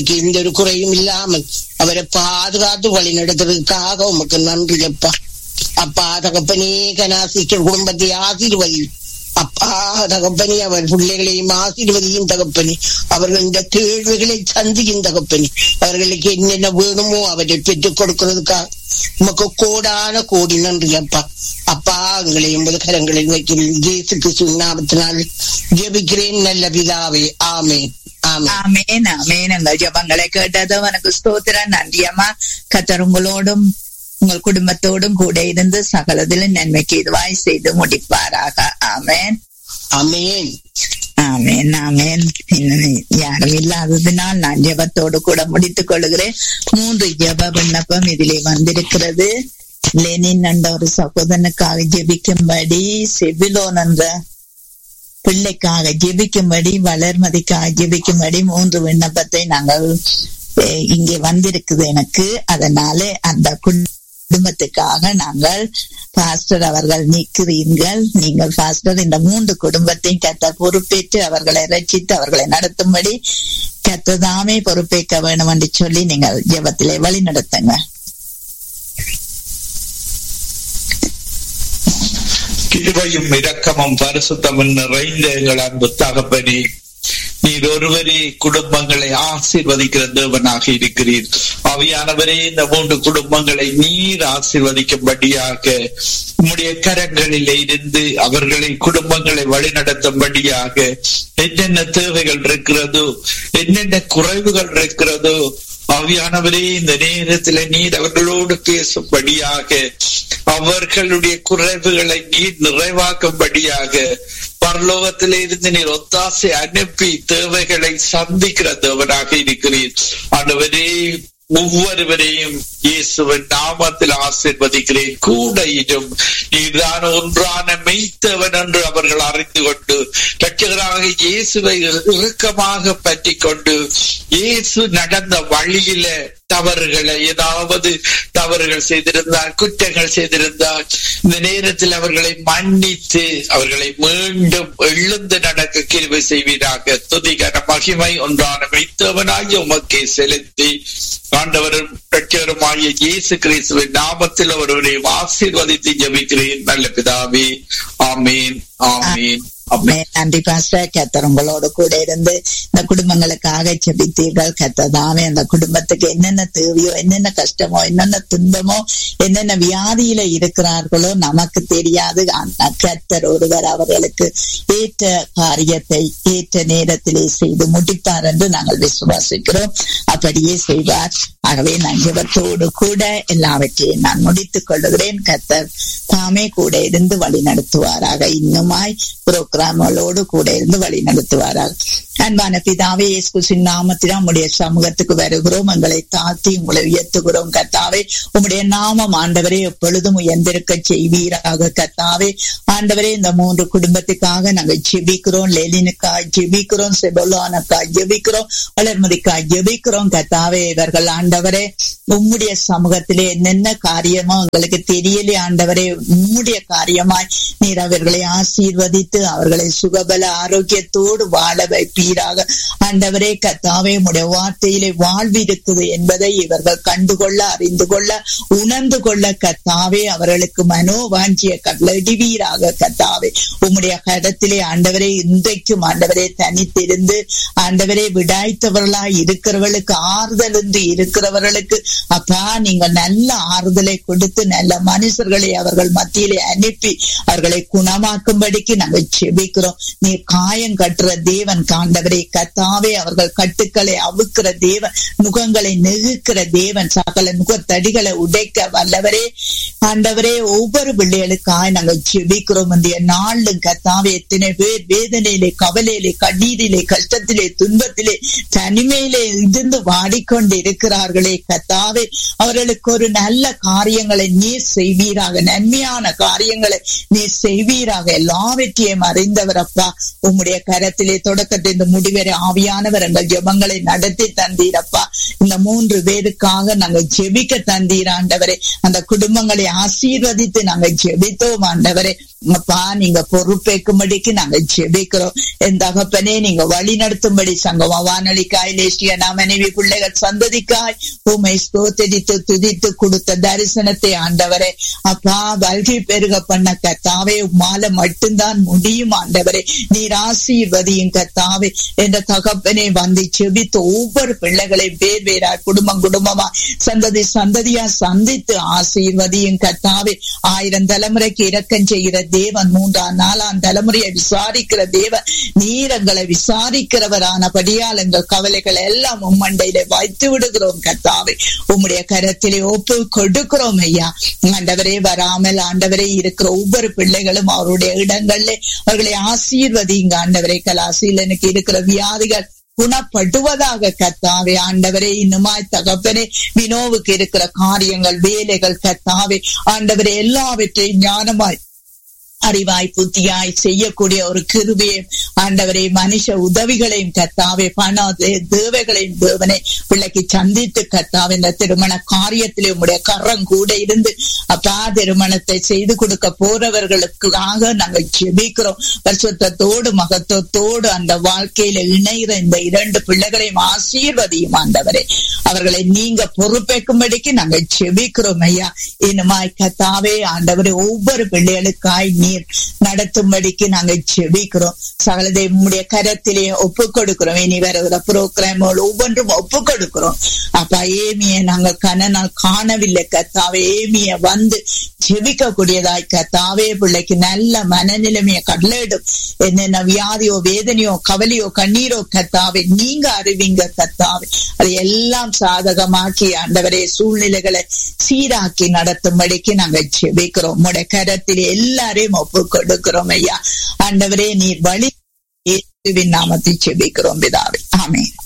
எந்த ஒரு குறையும் இல்லாமல் அவரை பாதுகாத்து வழி நடத்துறதுக்காக உமக்கு நன்றி அப்பா அப்பா தகப்பனே கனாசிக்க குடும்பத்தை ஆசீர்வதி அப்பா தகப்பனே அவர் பிள்ளைகளையும் ஆசீர்வதியும் தகப்பனே அவர்கள் இந்த கேள்விகளை சந்திக்கும் தகப்பனே அவர்களுக்கு என்னென்ன வேணுமோ அவரை பெற்றுக் கொடுக்கிறதுக்காக உமக்கு கோடான கோடி நன்றி அப்பா அப்பா எங்களை எண்பது கரங்களில் வைக்கிறேன் இயேசு கிறிஸ்து நாமத்தினால் ஜெபிக்கிறேன் நல்ல பிதாவே ஆமேன் ஆமேன் ஆமேன் ஆமேன் எங்கள் ஜபங்களை கேட்டது உனக்கு ஸ்தோத்திரம் நன்றியம்மா கத்தர் உங்களோடும் உங்கள் குடும்பத்தோடும் கூட இருந்து சகலதிலும் நன்மைக்கு இதுவாய் செய்து முடிப்பாராக ஆமேன் ஆமேன் ஆமேன் ஆமேன் இன்னும் யாரும் இல்லாததினால் நான் ஜெபத்தோடு கூட முடித்துக் கொள்கிறேன் மூன்று ஜெப விண்ணப்பம் இதிலே வந்திருக்கிறது லெனின் என்ற ஒரு சகோதரனுக்காக ஜெபிக்கும்படி செபிலோன் என்ற பிள்ளைக்காக ஜெபிக்கும்படி வளர்மதிக்காக ஜெபிக்கும்படி மூன்று விண்ணப்பத்தை நாங்கள் அஹ், இங்கே வந்திருக்குது எனக்கு அதனால அந்த குடும்பத்துக்காக நாங்கள் பாஸ்டர் அவர்கள் நிற்கிறீர்கள் நீங்கள் பாஸ்டர் இந்த மூன்று குடும்பத்தையும் கத்த பொறுப்பேற்று அவர்களை ரட்சித்து அவர்களை நடத்தும்படி கத்ததாமே பொறுப்பேற்க வேண்டும் என்று சொல்லி நீங்கள் ஜெபத்திலே வழி நடத்துங்க கிருபையும் இரக்கமும் பரிசுத்தமும் நிறைந்த எங்கள் அன்பு தகப்பனே நீர் ஒருவரே குடும்பங்களை ஆசீர்வதிக்கிற தேவனாக இருக்கிறீர் அவையானவரே இந்த மூன்று குடும்பங்களை நீர் ஆசீர்வதிக்கும்படியாக உம்முடைய கரங்களில் இருந்து அவர்களை குடும்பங்களை வழிநடத்தும்படியாக என்னென்ன தேவைகள் இருக்கிறதோ என்னென்ன குறைவுகள் இருக்கிறதோ ஆவியானவரே இந்த நேரத்துல நீர் அவர்களோடு பேசும்படியாக அவர்களுடைய குறைவுகளை நீர் நிறைவாக்கும்படியாக பரலோகத்திலே இருந்து நீர் ஒத்தாசை அனுப்பி தேவைகளை சந்திக்கிற தேவனாக இருக்கிறீர் ஆண்டவரே ஒவ்வொருவரையும் இயேசுவின் நாமத்தில் ஆசீர்வதிக்கிறேன் கூட இடும் நீர்தான் ஒன்றான மெய்த்தவன் என்று அவர்கள் அறிந்து கொண்டு ரட்சகராக இயேசுவை இறுக்கமாக பற்றி கொண்டு இயேசு நடந்த வழியில தவறுகளை ஏதாவது தவறுகள் செய்திருந்தால் குற்றங்கள் செய்திருந்தால் இந்த நேரத்தில் அவர்களை மன்னித்து அவர்களை மீண்டும் எழுந்து நடக்க கிருபை செய்வீராக துதிகர மகிமை ஒன்றான வைத்தவனாகிய உமக்கே செலுத்தி ஆண்டவரும் ரட்சகருமாகிய இயேசு கிறிஸ்துவின் நாமத்தில் ஒருவரை ஆசீர்வதித்து ஜெபிக்கிறேன் நல்ல பிதாவே ஆமீன் ஆமீன் ஆமீன் நன்றி பாஸ்டர் கத்தர் உங்களோடு கூட இருந்து இந்த குடும்பங்களுக்காக செபித்தீர்கள் கத்ததாமே அந்த குடும்பத்துக்கு என்னென்ன தேவையோ என்னென்ன கஷ்டமோ என்னென்ன துன்பமோ என்னென்ன வியாதியில இருக்கிறார்களோ நமக்கு தெரியாது ஆனா கத்தர் ஒருவர் அவர்களுக்கு ஏற்ற காரியத்தை ஏற்ற நேரத்திலே செய்து முடிப்பார் என்று நாங்கள் விசுவாசிக்கிறோம் அப்படியே செய்வார் ஆகவே நான் ஜெபத்தோடு கூட எல்லாவற்றையும் நான் முடித்துக் கொள்ளுகிறேன் கத்தர் தாமே கூட இருந்து வழி நடத்துவாராக இன்னுமாய் புரோகிராமங்களோடு கூட இருந்து வழி நடத்துவாராக அன்பான பிதாவே இயேசுவின் நாமத்தில் உம்முடைய சமூகத்துக்கு வருகிறோம் எங்களை தாத்தி உங்களை உயர்த்துகிறோம் கத்தாவே உம்முடைய நாமம் ஆண்டவரே எப்பொழுதும் உயர்ந்திருக்க செய்வீராக கத்தாவே ஆண்டவரே இந்த மூன்று குடும்பத்துக்காக நாங்கள் ஜெபிக்கிறோம் லெலினுக்கா ஜெபிக்கிறோம் செபோலானுக்கா ஜெபிக்கிறோம் வளர்மதிக்கா ஜெபிக்கிறோம் கத்தாவே இவர்கள் ஆண்டவரே உம்முடைய சமூகத்திலே என்னென்ன காரியமோ உங்களுக்கு தெரியலே ஆண்டவரே உம்முடைய காரியமாய் நீர் அவர்களை ஆசீர்வதித்து அவர்களை சுகபல ஆரோக்கியத்தோடு வாழ வைப்பீராக ஆண்டவரே கத்தாவே உடைய வார்த்தையிலே வாழ்வு இருக்குது என்பதை இவர்கள் கண்டுகொள்ள அறிந்து கொள்ள உணர்ந்து கொள்ள கத்தாவே அவர்களுக்கு மனோவாஞ்சிய கட்டளடிவீராக கத்தாவே உம்முடைய கடத்திலே ஆண்டவரே இன்றைக்கும் ஆண்டவரே தனித்திருந்து ஆண்டவரே விடாய்த்தவர்களாய் இருக்கிறவர்களுக்கு ஆறுதல் என்று இருக்கிறவர்களுக்கு அப்பா நீங்கள் நல்ல ஆறுதலை கொடுத்து நல்ல மனுஷர்களை அவர்கள் மத்தியிலே அனுப்பி அவர்களை குணமாக்கும்படிக்கு நாங்கள் செபிக்கிறோம் நீ காயம் கட்டுற தேவன் காண்டவரே கத்தாவே அவர்கள் கட்டுக்களை அவுக்கிற தேவன் நுகங்களை நெகுக்கிற தேவன் சகல நுகத்தடிகளை உடைக்க வல்லவரே ஆண்டவரே ஒவ்வொரு பிள்ளைகளுக்காய் நாங்கள் செபிக்கிறோம் இந்த நாளும் கத்தாவே எத்தனை பேர் வேதனையிலே கவலையிலே கண்ணீரிலே கஷ்டத்திலே துன்பத்திலே தனிமையிலே இருந்து வாடிக்கொண்டு இருக்கிறார்களே கத்தாவே அவர்களுக்கு ஒரு நல்ல காரியங்களை நீர் செய்வீராக நன்மையான காரியங்களை நீர் செய்வீராக எல்லாவற்றையும் அறிந்தவர் அப்பா உம்முடைய கரத்திலே தொடக்கத்தை இந்த முடிவரை ஆவியானவர் எங்கள் ஜெபங்களை நடத்தி தந்தீரப்பா இந்த மூன்று பேருக்காக நாங்கள் ஜெபிக்க தந்தீர் ஆண்டவரே அந்த குடும்பங்களை ஆசீர்வதித்து நாங்கள் ஜெபித்தோம் ஆண்டவரே அப்பா நீங்க பொறுப்பேற்கும்படிக்கு நாங்க ஜெபிக்கிறோம் என் தகப்பனே நீங்க வழி நடத்தும்படி சங்கமா வானொலிக்காய் லேசியா மனைவி பிள்ளைகள் சந்ததிக்காய் உமை ஸ்தோத்தரித்து துதித்து கொடுத்த தரிசனத்தை ஆண்டவரே அப்பா வல்கி பெருக பண்ண கத்தாவே உமால மட்டும்தான் முடியும் ஆண்டவரே நீர் ஆசீர்வதியும் கத்தாவே என்ற தகப்பனே வந்து செபித்து ஒவ்வொரு பிள்ளைகளை பேர் வேறா குடும்பம் குடும்பமா சந்ததி சந்ததியா சந்தித்து ஆசீர்வதியும் கத்தாவே ஆயிரம் தலைமுறைக்கு இரக்கம் செய்கிற தேவன் மூன்றாம் நாலாம் தலைமுறையை விசாரிக்கிற தேவன் நீரங்களை விசாரிக்கிறவரானபடியால் எங்கள் கவலைகள் எல்லாம் உம்மண்டையில வைத்து விடுகிறோம் கத்தாவே உம்முடைய கரத்திலே ஒப்பு கொடுக்கிறோம் ஐயா ஆண்டவரே வராமல் ஆண்டவரே இருக்கிற ஒவ்வொரு பிள்ளைகளும் அவருடைய இடங்கள்ல அவர்களை ஆசீர்வதிங்க ஆண்டவரே கலாசீலனுக்கு இருக்கிற வியாதிகள் குணப்படுவதாக கத்தாவே ஆண்டவரே இன்னுமாய் தகப்பனே வினோவுக்கு இருக்கிற காரியங்கள் வேலைகள் கத்தாவே ஆண்டவரே எல்லாவற்றையும் ஞானமாய் அறிவாய் புத்தியாய் செய்யக்கூடிய ஒரு கிருபியை ஆண்டவரை மனுஷ உதவிகளையும் கத்தாவே பண தேவைகளையும் தேவனை பிள்ளைக்கு சந்தித்து கத்தாவே இந்த திருமண காரியத்திலே உங்களுடைய கரம் கூட இருந்து அப்பா திருமணத்தை செய்து கொடுக்க போறவர்களுக்காக நாங்கள் ஜெபிக்கிறோம் வருஷத்தோடு மகத்துவத்தோடு அந்த வாழ்க்கையில இணைகிற இந்த இரண்டு பிள்ளைகளையும் ஆசீர்வதியும் ஆண்டவரே அவர்களை நீங்க பொறுப்பேற்கும்படிக்கு நாங்கள் ஜெபிக்கிறோம் ஐயா இன்னுமாய் கத்தாவே ஆண்டவரே ஒவ்வொரு பிள்ளைகளுக்காய் நீர் நடத்தும்படிக்கு நாங்க ஜெபிக்கிறோம் சகலதை உம்முடைய கரத்திலே ஒப்பு கொடுக்கிறோம் இனி வருகிற புரோகிராமோடு ஒவ்வொன்றும் ஒப்பு கொடுக்கிறோம் அப்பா ஏமிய நாங்கள் கனனால் காணவில்லை கத்தாவே ஏமிய வந்து ஜெபிக்க கூடியதாய் கத்தாவே பிள்ளைக்கு நல்ல மனநிலைமைய கடலிடும் என்னென்ன வியாதியோ வேதனையோ கவலையோ கண்ணீரோ கத்தாவே நீங்க அறிவிங்க கத்தாவே அதை எல்லாம் சாதகமாக்கி ஆண்டவரே சூழ்நிலைகளை சீராக்கி நடத்தும்படிக்கு நாங்க ஜெபிக்கிறோம் உங்களுடைய கரத்தில் எல்லாரையும் ஒப்பு கொடுக்கிறோம் ஐயா ஆண்டவரே நீர் வழி இயேசுவின் நாமத்தை ஜெபிக்கிறோம் பிதாவே ஆமென்